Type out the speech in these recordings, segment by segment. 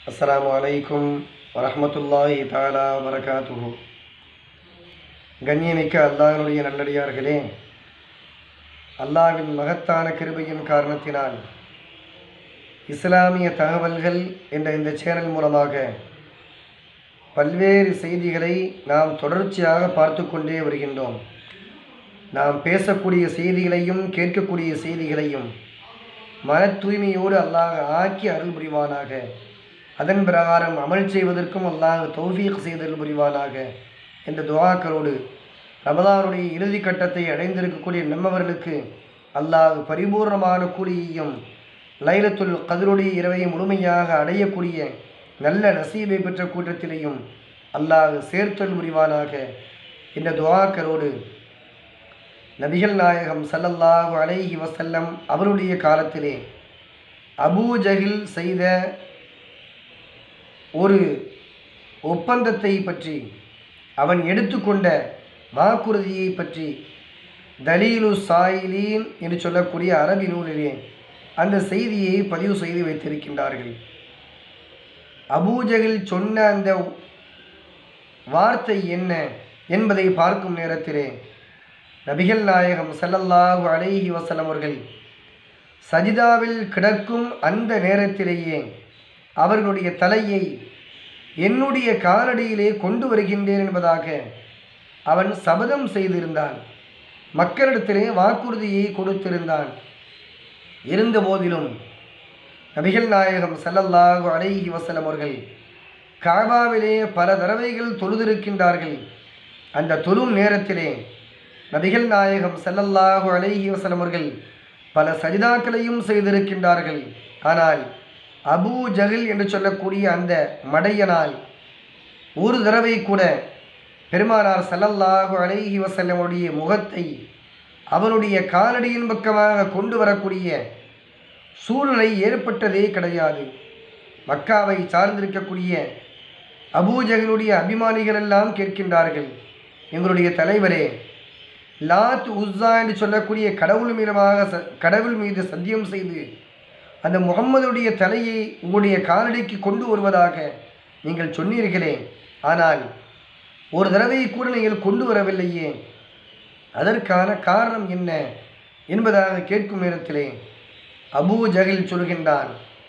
அஸ்ஸலாமு அலைக்கும் வரஹ்மத்துல்லாஹி தாலா வரகாத்துஹு கண்ணியமிக்க அல்லாஹ்வுடைய நல்லடியார்களே அல்லாஹ்வின் மகத்தான கிருபையின் காரணத்தினால் இஸ்லாமிய தகவல்கள் என்ற இந்த சேனல் மூலமாக பல்வேறு செய்திகளை நாம் தொடர்ச்சியாக பார்த்து கொண்டே வருகின்றோம் நாம் பேசக்கூடிய செய்திகளையும் கேட்கக்கூடிய செய்திகளையும் மன தூய்மையோடு அல்லாஹ் ஆக்கி அருள் புரிவானாக அதன் பிரகாரம் அமல் செய்வதற்கும் அல்லாஹ் தௌஃபீக் செய்தல் புரிவானாக என்ற துவாக்களோடு ரமதானுடைய இறுதி கட்டத்தை அடைந்திருக்கக்கூடிய நம்மவர்களுக்கு அல்லாஹ் பரிபூர்ணமான கூலியையும் லைலத்துல் கதருடைய இரவை முழுமையாக அடையக்கூடிய நல்ல நசீபை பெற்ற கூட்டத்திலேயும் அல்லாஹ் சேர்த்தல் புரிவானாக என்ற துவாக்களோடு நபிகள் நாயகம் ஸல்லல்லாஹு அலைஹி வஸல்லம் அவருடைய காலத்திலே அபூ ஜஹில் செய்த ஒரு ஒப்பந்தத்தை பற்றி அவன் எடுத்துக்கொண்ட வாக்குறுதியை பற்றி தலீலு சாயிலீன் என்று சொல்லக்கூடிய அரபி நூலிலே அந்த செய்தியை பதிவு செய்து வைத்திருக்கின்றார்கள் அபூஜகில் சொன்ன அந்த வார்த்தை என்ன என்பதை பார்க்கும் நேரத்திலே நபிகள் நாயகம் ஸல்லல்லாஹு அலைஹி வஸல்லம் அவர்கள் சஜிதாவில் கிடக்கும் அந்த நேரத்திலேயே அவர்களுடைய தலையை என்னுடைய காலடியிலே கொண்டு வருகின்றேன் என்பதாக அவன் சபதம் செய்திருந்தான் மக்களிடத்திலே வாக்குறுதியை கொடுத்திருந்தான் இருந்த போதிலும் நபிகள் நாயகம் ஸல்லல்லாஹு அலைஹி வஸல்லம் அவர்கள் காபாவிலே பல தடவைகள் தொழுதிருக்கின்றார்கள் அந்த தொழும் நேரத்திலே நபிகள் நாயகம் ஸல்லல்லாஹு அலைஹி வஸல்லம் அவர்கள் பல சஜிதாக்களையும் செய்திருக்கின்றார்கள் ஆனால் அபூ ஜஹில் என்று சொல்லக்கூடிய அந்த மடையனால் ஒரு தடவை கூட பெருமானார் ஸல்லல்லாஹு அலைஹி வஸல்லமுடைய முகத்தை அவனுடைய காலடியின் பக்கமாக கொண்டு வரக்கூடிய சூழ்நிலை ஏற்பட்டதே கிடையாது மக்காவை சார்ந்திருக்கக்கூடிய அபூஜகளுடைய அபிமானிகள் எல்லாம் கேட்கின்றார்கள் எங்களுடைய தலைவரே லாத் உஸ்ஸா என்று சொல்லக்கூடிய கடவுள் மீதமாக ச- கடவுள் மீது சத்தியம் செய்து அந்த முகம்மதுடைய தலையை உங்களுடைய காலடிக்கு கொண்டு வருவதாக நீங்கள் சொன்னீர்களே ஆனால் ஒரு தடவை கூட நீங்கள் கொண்டு வரவில்லையே அதற்கான காரணம் என்ன என்பதாக கேட்கும் நேரத்திலே அபூ ஜஹில் சொல்கின்றான்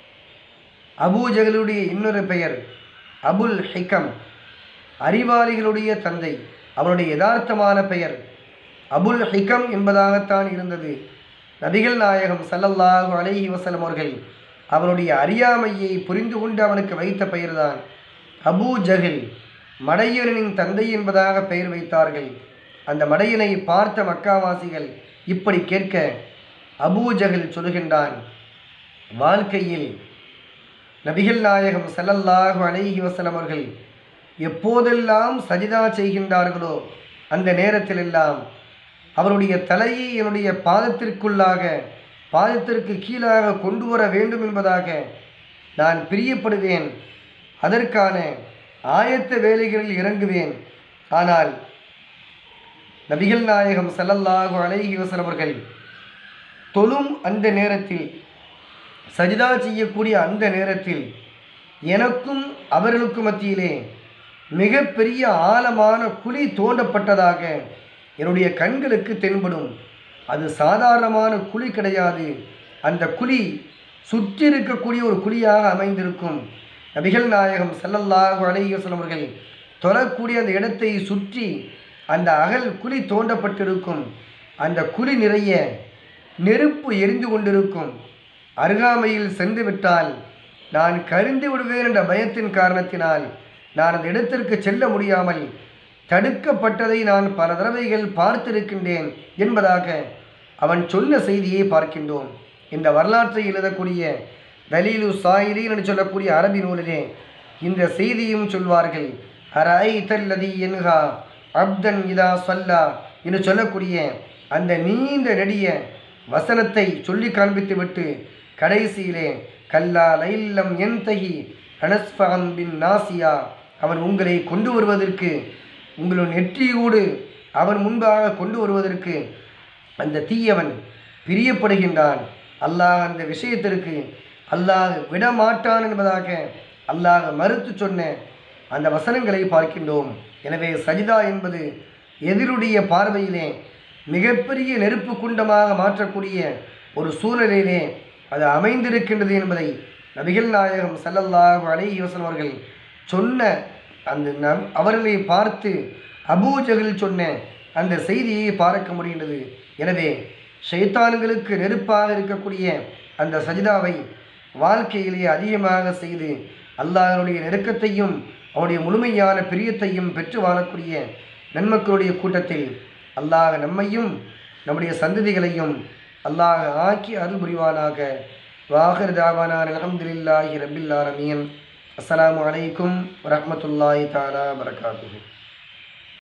அபூ ஜஹலுடைய இன்னொரு பெயர் அபுல் ஹிகம் அறிவாளிகளுடைய தந்தை அவனுடைய யதார்த்தமான பெயர் அபுல் ஹிகம் என்பதாகத்தான் இருந்தது நபிகள் நாயகம் ஸல்லல்லாஹு அலைஹி வஸல்லம் அவர்கள் அவனுடைய அறியாமையை புரிந்து கொண்டு அவனுக்கு வைத்த பெயர்தான் அபூ ஜஹில் மடையனின் தந்தை என்பதாக பெயர் வைத்தார்கள் அந்த மடையனை பார்த்த மக்காவாசிகள் இப்படி கேட்க அபூ ஜஹில் சொல்கின்றான் வாழ்க்கையில் நபிகள் நாயகம் ஸல்லல்லாஹு அலைஹி வஸல்லம் அவர்கள் எப்போதெல்லாம் சஜிதா செய்கின்றார்களோ அந்த நேரத்திலெல்லாம் அவருடைய தலையை என்னுடைய பாதத்திற்குள்ளாக பாதத்திற்கு கீழாக கொண்டு வர வேண்டும் என்பதாக நான் பிரியப்படுவேன் அதற்கான ஆயத்த வேலைகளில் இறங்குவேன் ஆனால் நபிகள் நாயகம் ஸல்லல்லாஹு அலைஹி வஸல்லம் அவர்கள் தொழும் அந்த நேரத்தில் சஜிதா செய்யக்கூடிய அந்த நேரத்தில் எனக்கும் அவர்களுக்கும் மத்தியிலே மிகப்பெரிய ஆழமான குழி தோண்டப்பட்டதாக என்னுடைய கண்களுக்கு தென்படும் அது சாதாரணமான குழி கிடையாது அந்த குழி சுற்றி இருக்கக்கூடிய ஒரு குழியாக அமைந்திருக்கும் நபிகள் நாயகம் ஸல்லல்லாஹு அலைஹி வஸல்லம் அவர்கள் தொழக்கூடிய அந்த இடத்தை சுற்றி அந்த அகல் குழி தோண்டப்பட்டிருக்கும் அந்த குழி நிறைய நெருப்பு எரிந்து கொண்டிருக்கும் அருகாமையில் சென்று விட்டால் நான் கரிந்து விடுவேன் என்ற பயத்தின் காரணத்தினால் நான் அந்த இடத்திற்கு செல்ல முடியாமல் தடுக்கப்பட்டதை நான் பல தடவைகள் பார்த்திருக்கின்றேன் என்பதாக அவன் சொன்ன செய்தியை பார்க்கின்றோம் இந்த வரலாற்றை எழுதக்கூடிய தலீலு சாயிலீன் என்று சொல்லக்கூடிய அரபி நூலிலே இந்த செய்தியும் சொல்வார்கள் ஹராய் தல்லதி என்ஹா அப்தன் இதா சொல்லா என்று சொல்லக்கூடிய அந்த நீண்ட நெடிய வசனத்தை சொல்லி காண்பித்துவிட்டு கடைசியிலே கல்லா லைல்லம் என்தகி அனஸ்ஃபகம் பின் நாசியா அவன் உங்களை கொண்டு வருவதற்கு உங்களுடைய நெற்றியோடு அவன் முன்பாக கொண்டு வருவதற்கு அந்த தீயவன் பிரியப்படுகின்றான் அல்லாஹ் அந்த விஷயத்திற்கு அல்லாஹ் விடமாட்டான் என்பதாக அல்லாஹ் மறுத்து சொன்ன அந்த வசனங்களை பார்க்கின்றோம் எனவே சஜிதா என்பது எதிருடைய பார்வையிலே மிகப்பெரிய நெருப்பு குண்டமாக மாற்றக்கூடிய ஒரு சூழலிலே அது அமைந்திருக்கின்றது என்பதை நபிகள் நாயகம் ஸல்லல்லாஹு அலைஹி வஸல்லம் அவர்கள் சொன்ன அந்த நம் அவர்களை பார்த்து அபூஜகில் சொன்ன அந்த செய்தியை பார்க்க முடிகின்றது எனவே ஷைத்தான்களுக்கு நெருப்பாக இருக்கக்கூடிய அந்த சஜிதாவை வாழ்க்கையிலே அதிகமாக செய்து அல்லாஹ்வுடைய நெருக்கத்தையும் அவனுடைய முழுமையான பிரியத்தையும் பெற்று வாழக்கூடிய நன்மக்களுடைய கூட்டத்தில் அல்லாஹ் நம்மையும் நம்முடைய சந்ததிகளையும் அல்லாஹ் ஆக்கி அருள் புரிவானாக வாஹர் தாவானான் அலமதுல்லாஹி ரபில் ஆலமீன் அஸ்ஸலாமு அலைக்கும் வரஹ்மத்துல்லாஹி தாலா வரகாத்துஹு